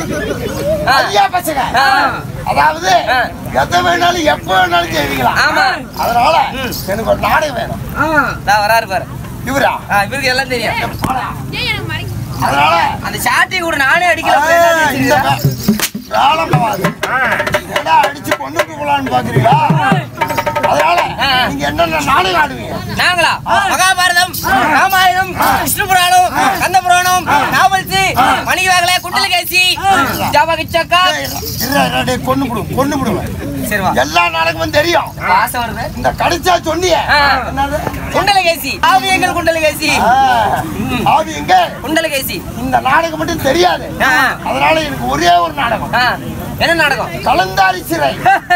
ஆ. ஐயா பசங்க ஆ. அதாவது ஆ. எதை வேணாலும் எப்ப வேணாலும் செய்வீங்களா ஆமா. அதனால எனக்கு ஒரு நாடகம் வேணும் நான் வராரு பாரு இவரா ஆ, இவருக்கு எல்லாம் தெரியும் போடா. அதனால அந்த ஷாட்டி கூட நானே அடிக்கல ஆ, அப்புறம் என்ன இந்த வச்சிருக்க? வே- வேலை போகாது ஏடா அடிச்சு பொண்ணுக்கு போலான்னு பாக்குறீங்களா அதனால ஆ. நீங்க என்னென்ன நாடகம் ஆடுவீங்க நாங்களா மகாபாரதம் ராமாயணம் விஷ்ணு புராணம் கந்த புராணம் நாவல்சி மணிவாகலை குண்டலகேசி ஜாபகிச்சக்கா ஏய், இருடா, இருடா, டேய், கொன்னு விடு கொன்னு விடுவேன் சரி வா எல்லா நாடகமும் தெரியும் ஆசை வருது இந்த கடிச்சா சொன்னியே ஆ. என்னது குண்டலகேசி ஆவியங்கள் குண்டலகேசி ஆ, ஆவி எங்க குண்டலகேசி இந்த நாடகம் மட்டும் தெரியாது ஆ. அதனால எனக்கு ஒரே ஒரு நாடகம் ஆ, என்ன நாடகம் கலந்தாரி சிறை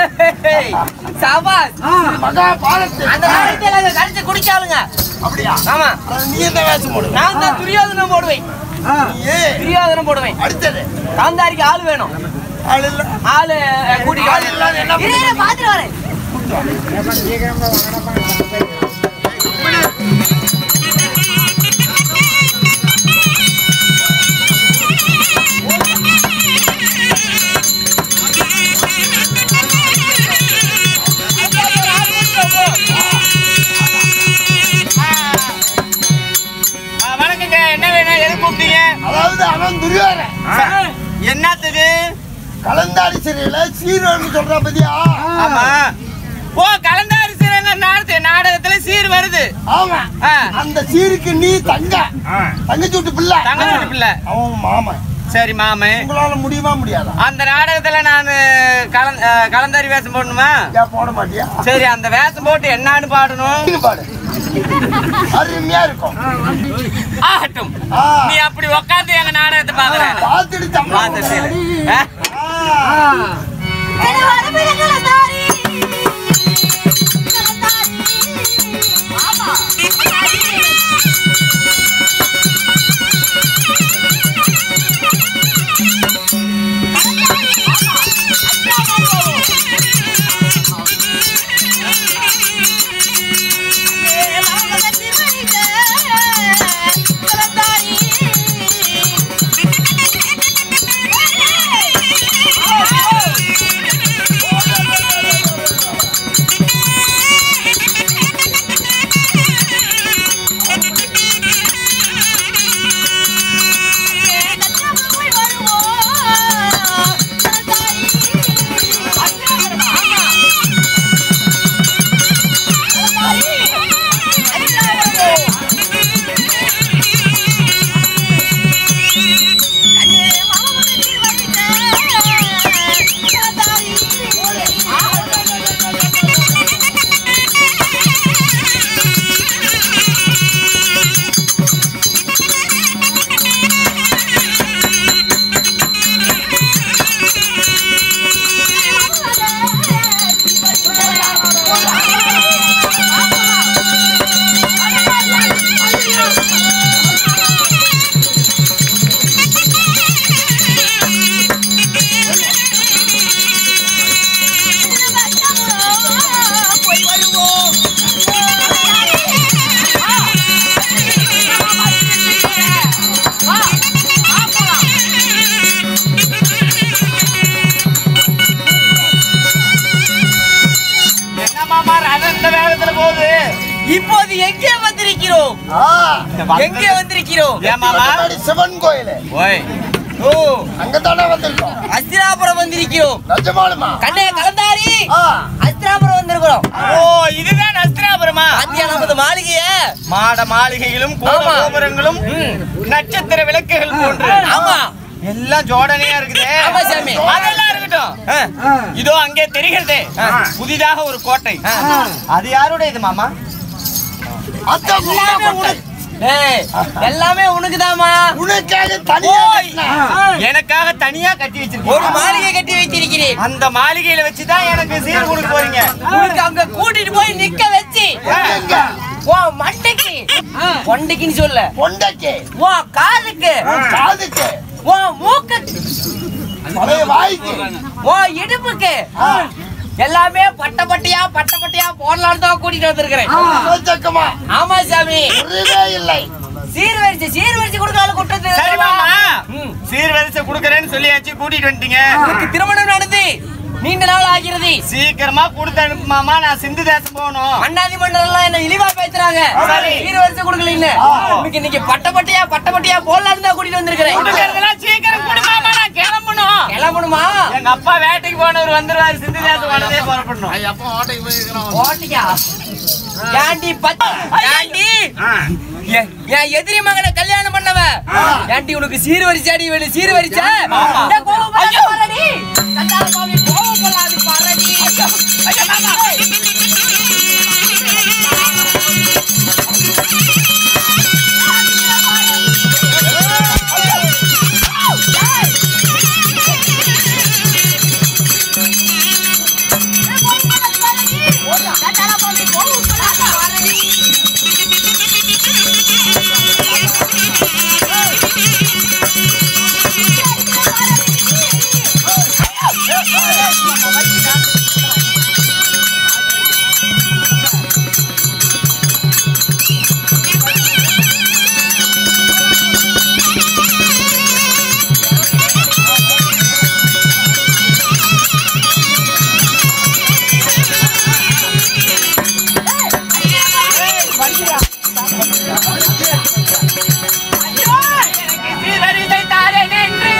சபாஸ் மகாபாரத் அந்த நாடகத்தை நாங்க கடிச்சு குடிச்சாலுங்க அப்படியா ஆமா அது நீ என்ன வேஷம் போடுவ நான் தான் துரியோதனம் போடுவேன் ஏ துரியோதனம் போடுவேன் அடுத்தது காந்தாரிக்கு ஆள் வேணும் ஆள் இல்ல ஆளு கூட்டி ஆள் இல்லாத என்ன இரு, இரு, பாத்துட்டு வரேன் வணக்கங்க என்ன வேணும் எது கூப்பிட்டீங்க அதாவது அவன் துரியோதனன் என்னத்துக்கு கலந்தாரி சிறையில சீரோன்னு சொல்றான் பத்தியா ஆமா ஓ கலந்தாரி சிறங்க நாடக நாடகத்துல சீர் வருது ஆமா ஆ. அந்த சீருக்கு நீ தங்க தங்கச்சி விட்டு பிள்ளை தங்கச்சி பிள்ளை அவன் மாமன் சரி மாமே உங்களால முடியுமா முடியாதா அந்த நாடகத்துல நான் கலந் அஹ், கலந்தாரி வேஷம் போடணுமா ஏன் போட மாட்டியா சரி அந்த வேஷம் போட்டு என்னன்னு பாடணும் நீங்க பாடு அருமையா இருக்கும் ஆகட்டும் ஆ. நீ அப்படி உக்காந்து எங்க நாடகத்தை பாக்குற பார்த்துட்டு சம்பளம் பார்த்து சரி. கொடு. ஆ? ஆ. என்ன மாமா ரதம் இந்த வேகத்துல போகுது இப்போது எங்கே வந்திருக்கிறோம் ஆ. எங்கே வந்திருக்கிறோம் ஏன் மாமா முன்னாடி சிவன் கோயில் ஓய் ஓ அங்கதானே வந்திருக்கோம் அஸ்திராபுரம் வந்திருக்கிறோம் நிஜமாலுமா கண்ணே கலந்தாரி ஆ. அஸ்திராபுரம் வந்திருக்கிறோம் ஓ இதுதான் அஸ்திராபுரமா பாத்தியா நமது மாளிகைய மாட மாளிகைகளும் கோல ஆமா. கோபுரங்களும் நட்சத்திர விளக்குகள் போன்று ஆமா எல்லாம் ஜோடனையா இருக்குது ஆமா, சாமி. அதெல்லாம் இருக்கட்டும் ஆ. இதோ அங்கே தெரிகிறது புதிதாக ஒரு கோட்டை அது யாருடைய இது மாமா அதான் கும்பா எல்லாமே கோட்டை. உனக்கு ஏய், எல்லாமே உனக்குதாமா உனக்காக தனியா ஓய். கட்டினேன். எனக்காக தனியா கட்டி ஒரு வச்சிருக்கோம் மாளிகை கட்டி வைத்திருக்கிறேன் அந்த மாளிகையில வச்சுதான் எனக்கு சீர் கொடுக்க போறீங்க உனக்கு அங்க கூட்டிட்டு போய் நிக்க வச்சு எங்க? உன் மண்டைக்கு கொண்டைக்குன்னு சொல்ல கொண்டைக்கு உன் காதுக்கு உன் காதுக்கு உன் மூக்குக்கு பழைய வாய்க்கு உன் இடுப்புக்கு ஆ. எல்லாமே பட்ட பட்டையா பட்ட பட்டையா போடலான்னு தான் கூட்டிட்டு வந்திருக்கிறேன் சக்கமா ஆமா சாமி ஒருவே இல்லை சீர்வரிச்சு சீர்வரிச்சு கொடுக்காலும் கூட்டது சரி மாமா ம். சீர்வரிசை கொடுக்கறேன்னு சொல்லியாச்சு கூட்டிட்டு வந்துட்டீங்க உனக்கு திருமணம் நடந்து நீண்ட நாள் ஆகிறது சீக்கிரமா கொடுத்து அனுப்பு மாமா நான் சிந்து தேசம் போகணும் மன்னாதி மன்னர் எல்லாம் என்ன இழிவா பேசுறாங்க சரி. ஈர வருஷம் கொடுக்கல இல்ல இன்னைக்கு இன்னைக்கு பட்ட பட்டையா பட்ட பட்டையா போடலான்னு தான் கூட்டிட்டு வந்திருக்கிறேன் கொடுக்கறதெல்லாம் சீக்கிரம் கொடு மாமா நான் கிளம்பணும் கிளம்பணுமா எங்க அப்பா வேட்டைக்கு போனவர் வந்துருவாரு சிந்து தேசம் போனதே புறப்படணும் ஓட்டியா ஏண்டி பச்ச ஏண்டி என் என் எதிரி மகனை கல்யாணம் பண்ணவ ஏண்டி உனக்கு சீர்வரிச்சாடி வேணும் சீர்வரிச்ச டேய், கோவப்படாத பாரடி. கண்டால பாவி, கோவப்படாத பாரடி. ஐயோ, மாமா. சீர்வரிசை தாரேன் என்று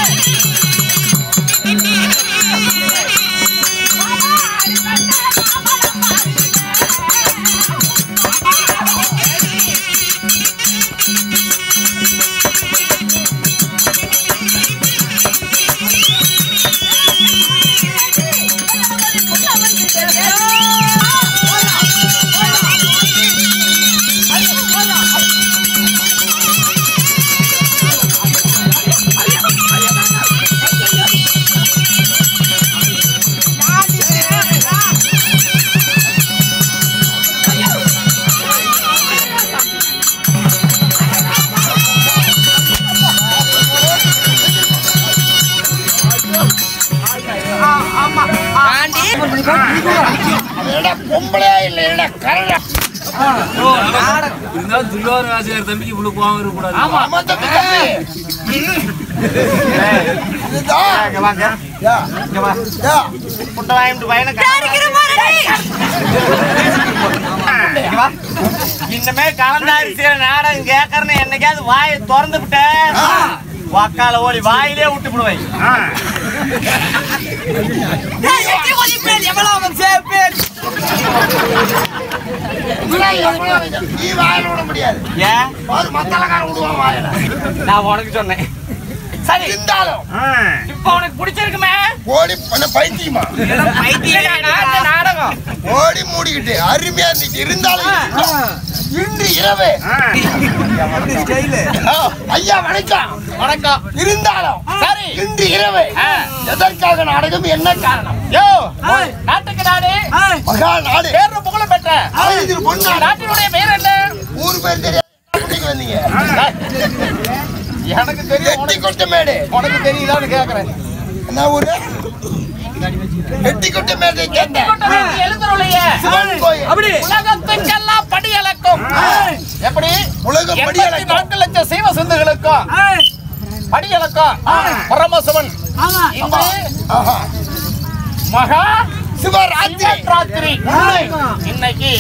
Mama, ஆண்டி என்னடா பொம்பளையா இல்ல என்னடா கரடா இருந்தாலும் துள்ளுவார் வாசியார் தம்பிக்கு இவ்வளவு கோவம் இருக்கக்கூடாது ஆமா தம்பி தம்பி இதுதான் இங்க வாங்க யா, இங்க வா யா. புட்டை வாங்கிட்டு பையனை இங்க வா. இன்னமே கலந்தாரிசியில நாடகம் கேட்கறேன்னு என்னைக்காவது வாயை திறந்து விட்ட வக்கால ஓடி வாயிலே விட்டு விடுவேன் இதெல்லாம் எவ்வளவு நீ வாயில விட முடியாது ஏன் பாரு மத்தளக்காரன் விடுவான் வாயில நான் உனக்கு சொன்னேன் சரி இருந்தாலும் இப்ப உனக்கு பிடிச்சிருக்குமே ஓடி பண்ண பைத்தியமா பைத்தியக்காரனா இந்த நாடகம் ஓடி மூடிக்கிட்டு அருமையா இருந்துச்சு இருந்தாலும் இன்று இரவு ஆ, ஐயா வணக்கம் வணக்கம் இருந்தாலும் சரி. இன்று இரவு ஆ. எதற்காக நாடகம் என்ன காரணம் யோ நாட்டுக்கு நாடு மகா நாடு பேரு புகழும் பெற்ற ஆயுதில் பொன்னாடு நாட்டினுடைய பேர் என்ன ஊர் பேர் தெரியாது கூட்டிட்டு வந்தீங்க எனக்கு தெரியும் எட்டி கொட்ட மேடு உனக்கு தெரியுதான்னு கேக்குறேன் என்ன ஊரு எட்டி கொட்ட மேடு கேட்டேன் எழுந்தருளைய சிவன் கோயில் அப்படி உலகத்துக்கெல்லாம் படி அளக்கும் எப்படி உலகம் படி எண்பத்தி அளக்கும். நான்கு லட்சம் சீவ சிந்துகளுக்கும் படி அளக்கும் பரமசிவன் இன்று ஆஹா. மகா சிவராத்திரி சிவராத்திரி இன்னைக்கு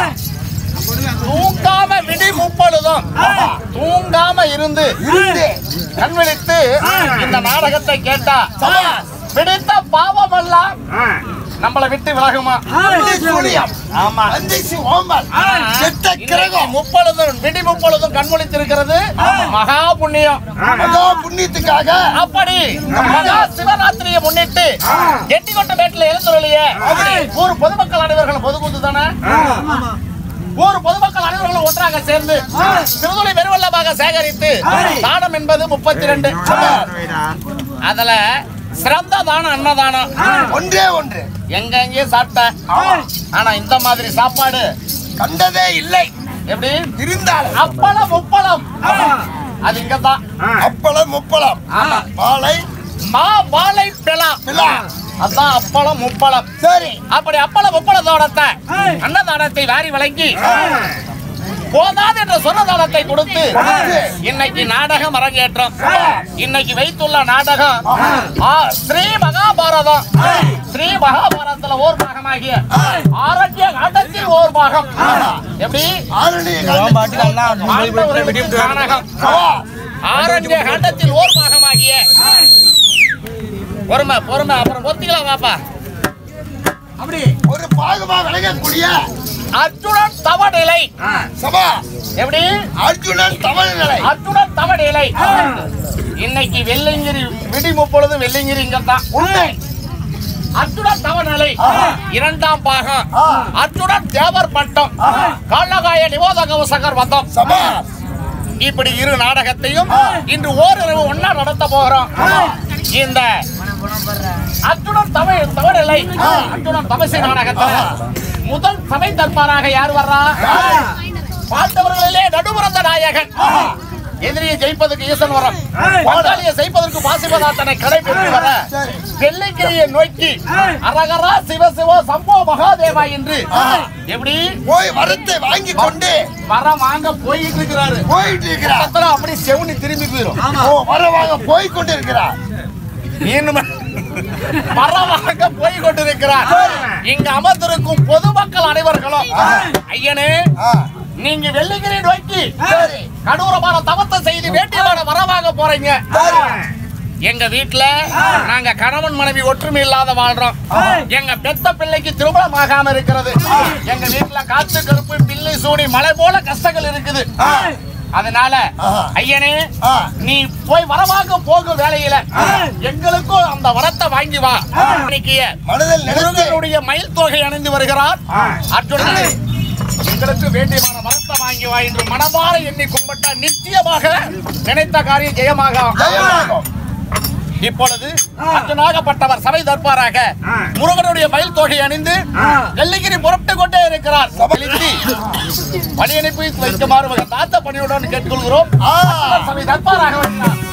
தூங்காம விடி முப்பொழுதும் தூங்காம இருந்து இருந்து கண் விழித்து இந்த நாடகத்தை கேட்டா பிடித்த பாவம் எல்லாம் நம்மளை விட்டு விலகுமா அந்தி சூனியம் ஆமா அந்தி சி- ஓம்பல் கெட்ட கிரகம் முப்பொழுதும் விடி முப்பொழுதும் கண்மொழித்திருக்கிறது மகா புண்ணியம் மகா புண்ணியத்துக்காக அப்படி மகா சிவராத்திரியை முன்னிட்டு எட்டிக்கொட்ட மேட்டில் எழுந்துருளிய ஊர் பொதுமக்கள் அனைவர்களும் பொதுக்கூத்து தானே ஊர் பொதுமக்கள் அனைவர்களும் ஒன்றாக சேர்ந்து திருதுளை பெருவெள்ளமாக சேகரித்து தானம் என்பது முப்பத்தி ரெண்டு அதுல சிறந்த தானம் அன்னதானம் ஒன்றே ஒன்று எங்க எங்கே சாப்பிட்டேன் ஆனா இந்த மாதிரி சாப்பாடு கண்டதே இல்லை எப்படி இருந்தாலும் அப்பளம் முப்பளம் அது இங்கதான் அப்பளம் முப்பளம் ஆமா மாலை மா வாழை பிளா பிலா அதான் அப்பளம் முப்பளம் சரி அப்படி அப்பளம் முப்பளத்தோடத்தை அன்னதானத்தை வாரி வழங்கி போதாது என்ற சொன்னதானத்தை கொடுத்து கொடுத்து. இன்னைக்கு நாடகம் அரங்கேற்றம் இன்னைக்கு வைத்துள்ள நாடகம் ஆ, ஸ்ரீ மகாபாரதம் ஸ்ரீ மகாபாரதத்துல ஓர் பாகமாகிய ஆரோக்கிய காண்டத்தில் ஓர் பாகம் எப்படி ஆரணிய பாண்டவர்களுக்கு நாடகம் ஆரண்ய காண்டத்தில் ஓர் பாகமாகிய பொறுமை பொறுமை அப்புறம் பொத்திக்கலாம் வாப்பா ஒரு பாகமா விளங்கக்கூடிய அர்ஜுனன் தவநிலை சபா எப்படி அர்ஜுனன் தமிழ் நிலை அர்ஜுனன் தவநிலை இன்னைக்கு வெள்ளைங்கிரி விடி முப்பொழுது வெள்ளைங்கிரி இங்கதான் உண்மை அர்ஜுனன் தவநிலை இரண்டாம் பாகம் ஆ. அர்ஜுனன் தேவர் பட்டம் காலகாய நிவோத கவசகர் வந்தோம் சபா இப்படி இரு நாடகத்தையும் இன்று ஓரிரவு ஒன்னா நடத்த போகிறோம் இந்த அர்ஜுனன் தமிழ் தமிழில்லை அர்ஜுனன் தமிசை நாடகத்துல முதல் சபை தர்பாராக யார் வர்றா பார்த்தவர்களிலே நடுபுறந்த நாயகன் எதிரியை ஜெயிப்பதற்கு ஈசன் வரம் பாண்டாளியை ஜெயிப்பதற்கு பாசிபதாத்தனை கடைபிடித்து வர வெள்ளைக்கிரியை நோக்கி அரகரா சிவ சிவ சம்போ மகாதேவா என்று எப்படி போய் வரத்தை வாங்கி கொண்டு வர வாங்க போயிட்டு இருக்கிறாரு போயிட்டு இருக்கிறார் பக்கத்துல அப்படி செவுனி திரும்பி போயிரும் ஓ வர வாங்க போய் கொண்டு இருக்கிறார் இன்னும் மரமாக போய் கொண்டிருக்கிறார் இங்கு அமர்ந்திருக்கும் பொதுமக்கள் அனைவர்களும் ஐயனே ஆ, நீங்க வெள்ளிங்கிரி நோக்கி சரி. கடூரமான தவத்தை செய்து வேட்டியமான வரவாக போறீங்க சரி. எங்க வீட்டுல நாங்க கணவன் மனைவி ஒற்றுமை இல்லாத வாழ்றோம் எங்க பெத்த பிள்ளைக்கு திருமணம் ஆகாம இருக்கிறது எங்க வீட்டுல காத்து கருப்பு பில்லி சூடி மழை போல கஷ்டங்கள் இருக்குது அதனால ஆஹா. ஐயனே ஆ. நீ போய் வரவாக போகும் வேலையில எங்களுக்கும் அந்த வரத்தை வாங்கி வா இன்னைக்கு மனதில் நினைத்து முருகனுடைய மயில் தொகை அணிந்து வருகிறார் அர்ஜுனன் எங்களுக்கு வேண்டியமான வரத்தை வாங்கி வா என்று மனமாற எண்ணி கும்பிட்டா நிச்சயமாக நினைத்த காரியம் ஜெயமாகும் ஜெயமாகும். இப்பொழுது அர்ஜுனாகப்பட்டவர் சபை தர்பாராக முருகனுடைய மயில் தொகை அணிந்து வெள்ளிங்கிரி புறப்பட்டு கொண்டே இருக்கிறார் செலுத்தி பணி அனுப்பி வைக்குமாறு உங்கள் தாத்த பணியுடன் கேட்டுக்கொள்கிறோம் ஆ. சபை தர்பாராக வருகிறார்